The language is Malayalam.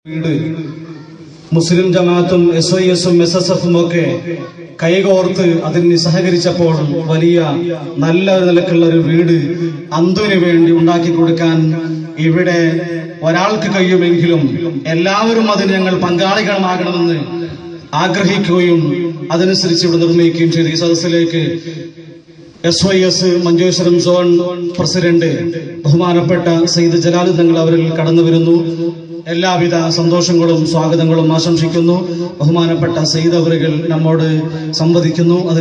വീട് മുസ്ലിം ജമാഅത്തും എസ് ഐ എസും എസ് എസ് എഫും ഒക്കെ കൈകോർത്ത് അതിന് സഹകരിച്ചപ്പോൾ വലിയ നല്ല നിലക്കുള്ള ഒരു വീട് അന്തുവിന് വേണ്ടി ഉണ്ടാക്കി കൊടുക്കാൻ ഇവിടെ ഒരാൾക്ക് കഴിയുമെങ്കിലും എല്ലാവരും അതിന് ഞങ്ങൾ പങ്കാളികളാകണമെന്ന് ആഗ്രഹിക്കുകയും അതനുസരിച്ച് ഇവിടെ നിർണ്ണയിക്കുകയും ചെയ്തു ഈ സദസ്സിലേക്ക് S Y S Manjeshwaram zone president ബഹുമാനപ്പെട്ട സെയ്ദ് ജലാൽ തങ്ങൾ അവരിൽ കടന്നു വരുന്നു എല്ലാവിധ സന്തോഷങ്ങളും സ്വാഗതങ്ങളും ആശംസിക്കുന്നു ബഹുമാനപ്പെട്ട സെയ്ദ് അവറുകൾ നമ്മോട് സംവദിക്കുന്നു അത്